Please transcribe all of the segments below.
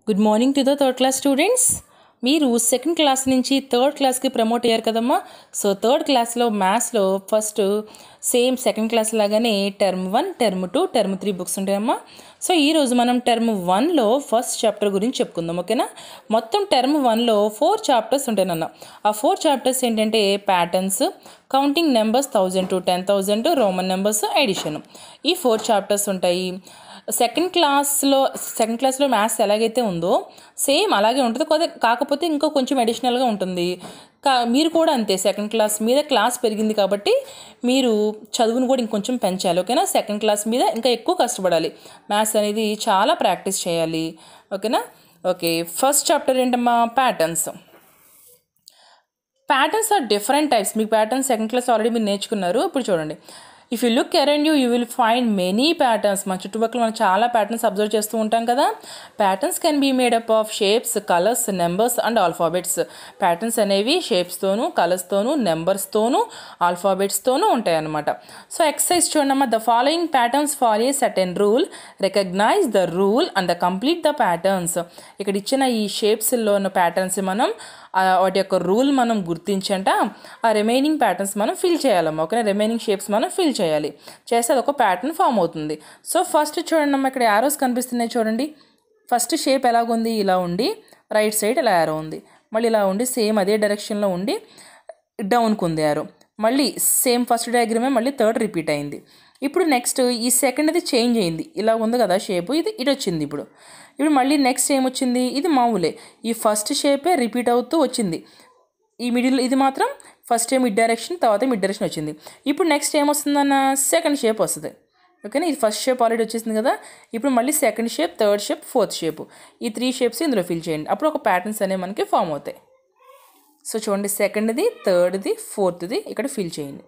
good morning to the third class students మీరు second class నుంచి third క్లాస్కి promote అయ్యారు కదమ్మా సో థర్డ్ క్లాస్లో మ్యాథ్స్లో ఫస్ట్ సేమ్ సెకండ్ క్లాస్ లాగానే term one term two term three books ఉంటాయమ్మా సో ఈరోజు మనం టర్మ్ వన్లో ఫస్ట్ చాప్టర్ గురించి చెప్పుకుందాం ఓకేనా మొత్తం టర్మ్ వన్లో ఫోర్ చాప్టర్స్ ఉంటాయనన్న ఆ ఫోర్ చాప్టర్స్ ఏంటంటే patterns counting numbers thousand to ten thousand Roman numbers addition ఈ ఫోర్ చాప్టర్స్ ఉంటాయి సెకండ్ క్లాస్లో సెకండ్ క్లాస్లో మ్యాథ్స్ ఎలాగైతే ఉందో సేమ్ అలాగే ఉంటుంది కొద్ది కాకపోతే ఇంకో కొంచెం అడిషనల్గా ఉంటుంది కా మీరు కూడా అంతే సెకండ్ క్లాస్ మీద క్లాస్ పెరిగింది కాబట్టి మీరు చదువును కూడా ఇంకొంచెం పెంచాలి ఓకేనా సెకండ్ క్లాస్ మీద ఇంకా ఎక్కువ కష్టపడాలి మ్యాథ్స్ అనేది చాలా ప్రాక్టీస్ చేయాలి ఓకేనా ఓకే ఫస్ట్ చాప్టర్ ఏంటమ్మా patterns patterns are different types మీకు ప్యాటర్న్స్ సెకండ్ క్లాస్ ఆల్రెడీ మీరు నేర్చుకున్నారు ఇప్పుడు చూడండి if you look around you you will find many patterns మన చుట్టుపక్కల మనం చాలా ప్యాటర్న్స్ అబ్జర్వ్ చేస్తూ ఉంటాం కదా patterns can be made up of shapes colours numbers and alphabets patterns అనేవి షేప్స్తోనూ కలర్స్తోనూ నెంబర్స్తోనూ ఆల్ఫాబెట్స్తోనూ ఉంటాయన్నమాట సో ఎక్సర్సైజ్ చూడమ్మా the following patterns follow a certain rule recognise the rule and the complete the patterns ఇక్కడ ఇచ్చిన ఈ షేప్స్లో ఉన్న ప్యాటర్న్స్ మనం ఆ వాటి యొక్క రూల్ మనం గుర్తించంట ఆ రిమైనింగ్ ప్యాటర్న్స్ మనం ఫిల్ చేయాలమ్మా ఓకేనా రిమైనింగ్ షేప్స్ మనం ఫిల్ చేయాలి చేస్తే అది ఒక ప్యాటర్న్ ఫామ్ అవుతుంది సో ఫస్ట్ చూడండి అమ్మా ఇక్కడ యారోస్ కనిపిస్తున్నాయి చూడండి ఫస్ట్ షేప్ ఎలాగుంది ఇలా ఉండి రైట్ సైడ్ ఇలా యారో ఉంది మళ్ళీ ఇలా ఉండి సేమ్ అదే డైరెక్షన్లో ఉండి డౌన్కి ఉంది యారో మళ్ళీ సేమ్ ఫస్ట్ డయాగ్రామే మళ్ళీ థర్డ్ రిపీట్ అయింది ఇప్పుడు నెక్స్ట్ ఈ సెకండ్ అది చేంజ్ అయింది ఇలా ఉంది కదా షేప్ ఇది ఇటు వచ్చింది ఇప్పుడు ఇప్పుడు మళ్ళీ నెక్స్ట్ ఏమొచ్చింది ఇది మామూలే ఈ ఫస్ట్ షేపే రిపీట్ అవుతూ వచ్చింది ఈ మిడిల్ ఇది మాత్రం ఫస్ట్ ఏ మిడ్ డైరెక్షన్ తర్వాత మిడ్ డైరెక్షన్ వచ్చింది ఇప్పుడు నెక్స్ట్ ఏమొస్తుందన్న సెకండ్ షేప్ వస్తుంది ఓకేనా ఇది ఫస్ట్ షేప్ ఆల్రెడీ వచ్చేసింది కదా ఇప్పుడు మళ్ళీ second shape third shape fourth shape ఈ త్రీ షేప్స్ ఇందులో ఫిల్ చేయండి అప్పుడు ఒక ప్యాటర్న్స్ అనేవి మనకి ఫామ్ అవుతాయి సో చూడండి సెకండ్ది థర్డ్ది ఫోర్త్ది ఇక్కడ ఫిల్ చేయండి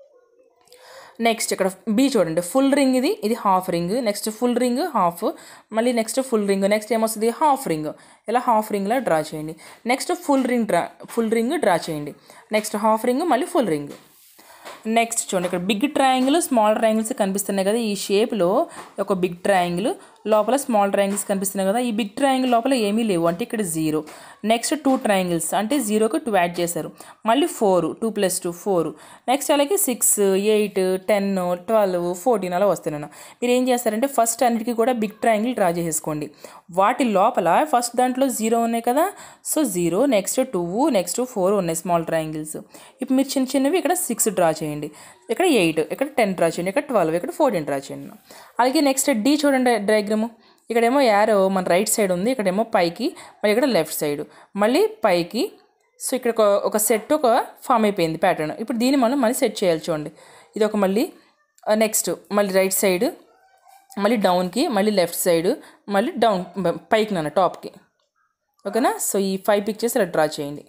నెక్స్ట్ ఇక్కడ బి చూడండి ఫుల్ రింగ్ ఇది ఇది half ring next full ring half మళ్ళీ నెక్స్ట్ ఫుల్ రింగ్ నెక్స్ట్ ఏమొస్తుంది హాఫ్ రింగ్ ఇలా హాఫ్ రింగ్లా డ్రా చేయండి next full ring draw full ring draw చేయండి నెక్స్ట్ హాఫ్ రింగ్ మళ్ళీ ఫుల్ రింగ్ నెక్స్ట్ చూడండి ఇక్కడ బిగ్ ట్రయాంగిల్ స్మాల్ ట్రయాంగిల్స్ కనిపిస్తున్నాయి కదా ఈ షేప్లో ఒక బిగ్ ట్రయాంగిల్ లోపల స్మాల్ ట్రయాంగిల్స్ కనిపిస్తున్నాయి కదా ఈ బిగ్ ట్రయాంగిల్ లోపల ఏమీ లేవు అంటే ఇక్కడ జీరో నెక్స్ట్ టూ ట్రయాంగిల్స్ అంటే జీరోకి టూ యాడ్ చేశారు మళ్ళీ four two plus two four next అలాగే six eight ten twelve fourteen అలా వస్తున్నాను మీరు ఏం చేస్తారంటే ఫస్ట్ అన్నిటికీ కూడా బిగ్ ట్రయాంగిల్ డ్రా చేసేసుకోండి వాటి లోపల ఫస్ట్ దాంట్లో జీరో ఉన్నాయి కదా so zero next two next four ఉన్నాయి స్మాల్ ట్రయాంగిల్స్ ఇప్పుడు మీరు చిన్న చిన్నవి ఇక్కడ సిక్స్ డ్రా చేయండి ఇక్కడ ఎయిట్ ఇక్కడ టెన్ డ్రా చేయండి ఇక్కడ ట్వెల్వ్ ఇక్కడ ఫోర్టీన్ డ్రా చేయండి అలాగే నెక్స్ట్ డి చూడండి డయాగ్రాము ఇక్కడేమో యారో మన రైట్ సైడ్ ఉంది ఇక్కడేమో పైకి మళ్ళీ ఇక్కడ లెఫ్ట్ సైడ్ మళ్ళీ పైకి సో ఇక్కడ ఒక ఒక సెట్ ఒక ఫామ్ అయిపోయింది ప్యాటర్న్ ఇప్పుడు దీన్ని మనం మళ్ళీ సెట్ చేయాలి చూడండి ఇది ఒక మళ్ళీ నెక్స్ట్ మళ్ళీ రైట్ సైడ్ మళ్ళీ డౌన్కి మళ్ళీ లెఫ్ట్ సైడ్ మళ్ళీ డౌన్ పైకి నాన్న టాప్కి ఓకేనా సో ఈ ఫైవ్ పిక్చర్స్ ఇలా డ్రా చేయండి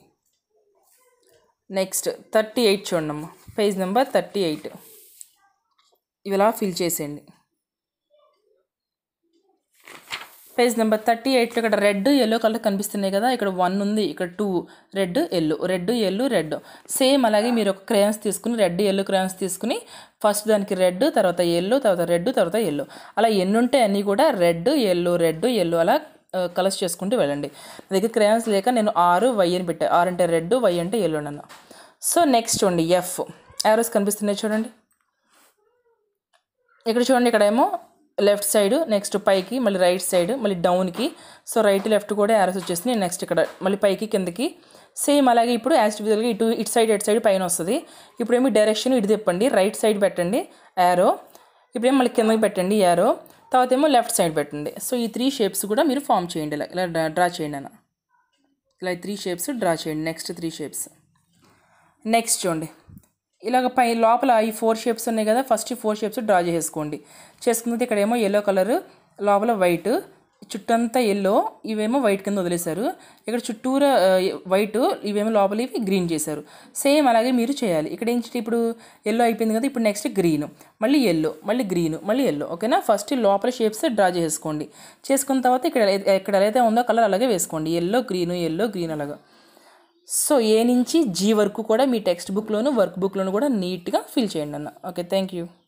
నెక్స్ట్ థర్టీ ఎయిట్ చూడండి అమ్మ పేజ్ నెంబర్ థర్టీ ఎయిట్ ఇవి ఇలా ఫిల్ చేసేయండి పేజ్ నెంబర్ థర్టీ ఎయిట్ ఇక్కడ రెడ్ ఎల్లో కలర్ కనిపిస్తున్నాయి కదా ఇక్కడ వన్ ఉంది ఇక్కడ two red yellow red yellow red same అలాగే మీరు ఒక క్రేయన్స్ తీసుకుని రెడ్ ఎల్లో క్రేయన్స్ తీసుకుని ఫస్ట్ దానికి రెడ్ తర్వాత ఎల్లో తర్వాత రెడ్ తర్వాత ఎల్లో అలా ఎన్ని ఉంటాయి అన్నీ కూడా రెడ్ ఎల్లో రెడ్ ఎల్లో అలా కలర్స్ చేసుకుంటూ వెళ్ళండి నా దగ్గర క్రేయన్స్ లేక నేను ఆరు వై అని పెట్టాను ఆరు అంటే రెడ్ వై అంటే ఎల్లో అన్న సో నెక్స్ట్ చూడండి ఎఫ్ యారోస్ కనిపిస్తున్నాయి చూడండి ఇక్కడ చూడండి ఇక్కడేమో లెఫ్ట్ సైడ్ నెక్స్ట్ పైకి మళ్ళీ రైట్ సైడ్ మళ్ళీ డౌన్కి సో రైట్ లెఫ్ట్ కూడా యారోస్ వచ్చేసింది నెక్స్ట్ ఇక్కడ మళ్ళీ పైకి కిందకి సేమ్ అలాగే ఇప్పుడు యాజ్ విధులుగా ఇటు ఇటు సైడ్ ఇటు సైడ్ పైన వస్తుంది ఇప్పుడు ఏమి డైరెక్షన్ ఇటు తిప్పండి రైట్ సైడ్ పెట్టండి యారో ఇప్పుడేమో మళ్ళీ కిందకి పెట్టండి యారో తర్వాత ఏమో లెఫ్ట్ సైడ్ పెట్టండి సో ఈ త్రీ షేప్స్ కూడా మీరు ఫామ్ చేయండి ఇలా ఇలా డ్రా చేయండి అన్న ఇలా త్రీ షేప్స్ డ్రా చేయండి నెక్స్ట్ త్రీ షేప్స్ నెక్స్ట్ చూడండి ఇలాగ పై లోపల ఈ ఫోర్ షేప్స్ ఉన్నాయి కదా ఫస్ట్ ఈ ఫోర్ షేప్స్ డ్రా చేసేసుకోండి చేసుకున్నది ఇక్కడ ఏమో ఎల్లో కలర్ లోపల వైట్ చుట్టంతా ఎల్లో ఇవేమో వైట్ కింద వదిలేశారు ఇక్కడ చుట్టూరా వైట్ ఇవేమో లోపల ఇవి గ్రీన్ చేశారు సేమ్ అలాగే మీరు చేయాలి ఇక్కడ ఏంటి ఇప్పుడు ఎల్లో అయిపోయింది కదా ఇప్పుడు నెక్స్ట్ గ్రీన్ మళ్ళీ ఎల్లో మళ్ళీ గ్రీన్ మళ్ళీ ఎల్లో ఓకేనా ఫస్ట్ లోపల షేప్స్ డ్రా చేసుకోండి చేసుకున్న తర్వాత ఇక్కడ ఇక్కడ ఏదైతే ఉందో కలర్ అలాగే వేసుకోండి ఎల్లో గ్రీన్ ఎల్లో గ్రీన్ అలాగా సో ఏ నుంచి జీ వరకు కూడా మీ టెక్స్ట్ బుక్లోను వర్క్ బుక్లోను కూడా నీట్గా ఫిల్ చేయండి అన్న ఓకే థ్యాంక్ యూ